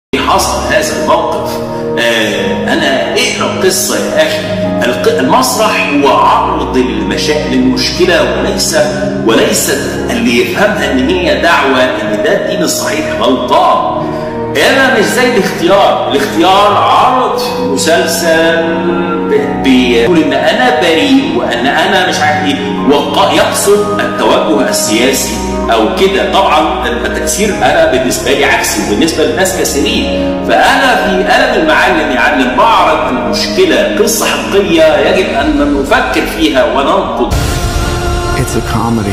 حصل هذا الموقف آه انا اقرا القصه يا اخي المسرح هو عرض المشاكل المشكله وليس وليست اللي يفهمها ان هي دعوه ان ده الدين الصحيح غلطان انا مش زي الاختيار الاختيار عرض مسلسل بيقول ان انا بريء وان انا مش عارف ايه يقصد التوجه السياسي او كده طبعا التاثير انا بالنسبه لي عكسي وبالنسبه للناس كثيرين فانا في قلم المعلم يعلم بعرض المشكله قصه حقيقيه يجب ان نفكر فيها وننقد It's a comedy.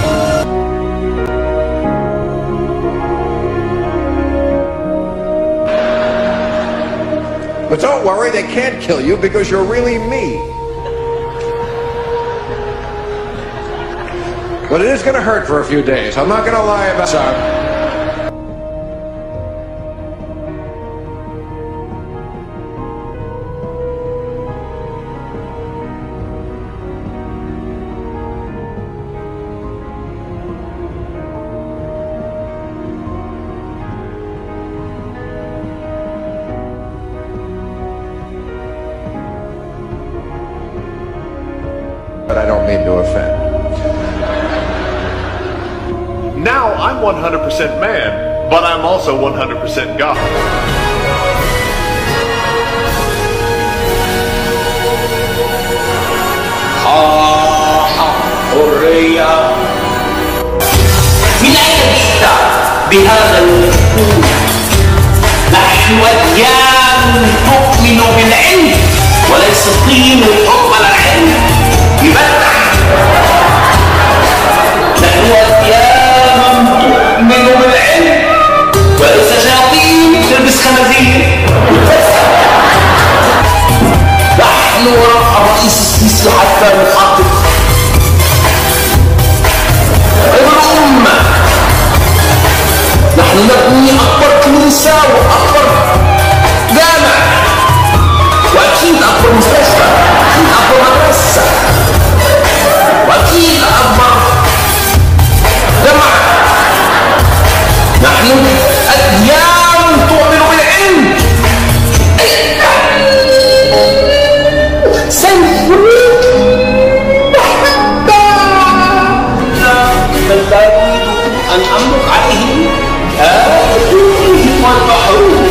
But don't worry, they can't kill you because you're really me. But it is going to hurt for a few days. I'm not going to lie about it. But I don't mean to offend. Now I'm 100% man, but I'm also 100% God. حرية من أين جئت بهذا الوجود نحن أديان تؤمن بالعلم وليس طين الحكم على العلم يبدع نحن أديان تؤمن بالعلم وليس شياطين تلبس خنازير وتفسح نحن وراء الرئيس السيسي حتى نخطط الأمة نحن نبني أكبر كنيسة وأكبر جامع وأكيد أكبر مستشفى أكيد أكبر مدرسة وأكيد أكبر جامعة نحن أديان تؤمن بالعلم سيفريد بل لا أريد أن أملك عليه آتيهم والبحر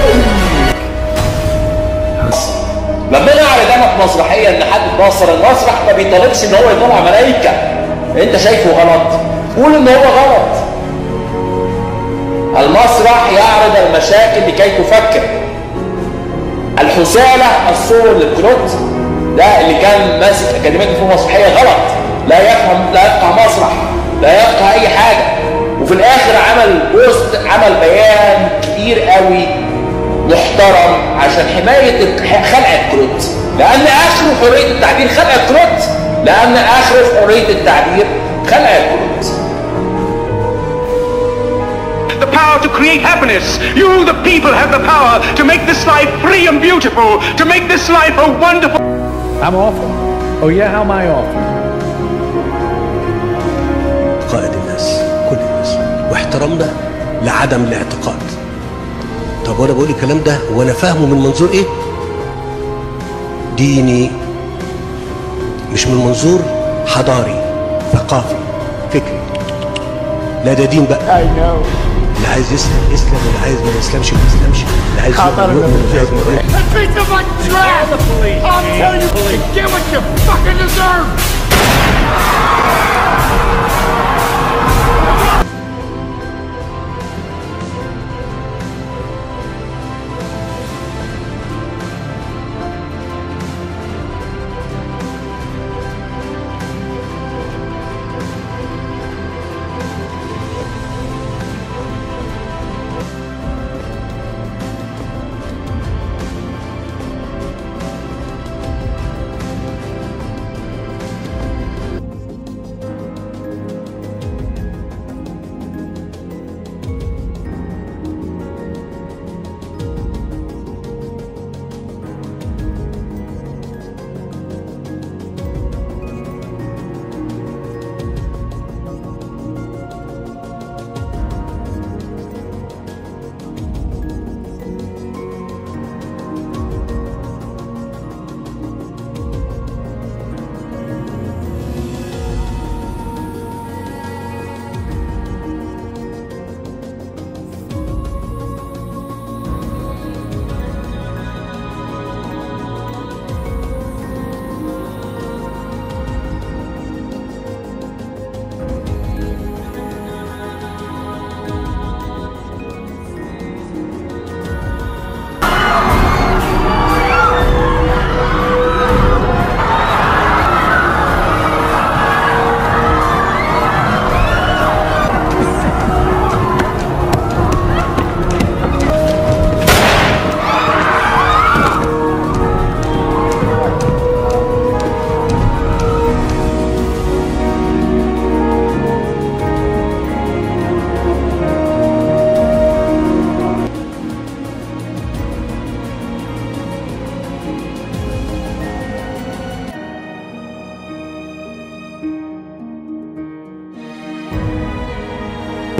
ربنا عرضنا في مسرحية إن حد ناصر المسرح ما بيطالبش إن هو يطلع ملايكة أنت شايفه غلط قول إن هو غلط المسرح يعرض المشاكل لكي تفكر الحسالة الصور للكروت ده اللي كان ماسك أكاديمية الفنون المسرحية غلط لا يفهم لا يفقه مسرح لا يفقه أي حاجة وفي الآخر عمل بوست عمل بيان كبير قوي محترم عشان حماية خلع الكروت لأن آخره حرية التعبير خلع الكروت لأن آخره حرية التعبير خلع الكروت the power to create happiness. You, the people, have the power to make this life free and beautiful, to make this life a wonderful. I'm awful. Oh yeah, how am I awful? قائد الناس كل الناس واحترامنا لعدم الاعتقاد طب وانا بقول الكلام ده وانا فاهمه من منظور ايه ديني مش من منظور حضاري ثقافي فكري لا ده دين بقى اللي عايز يسلم يسلم واللي عايز ما يسلمش ما يسلمش اللي عايز يؤمن يؤمن واللي عايز ما يؤمنش That piece of my trash! I'll tell you, you get what you fucking deserve!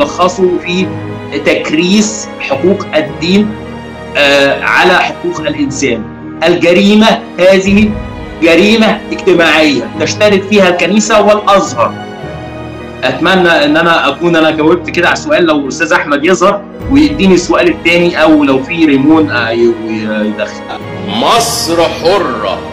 تلخصه في تكريس حقوق الدين آه، على حقوق الانسان الجريمه هذه جريمه اجتماعيه تشترك فيها الكنيسه والازهر اتمنى ان انا اكون انا جاوبت كده على السؤال لو الاستاذ احمد يظهر ويديني السؤال الثاني او لو في ريمون آه، ي- ي- يدخل مصر حرة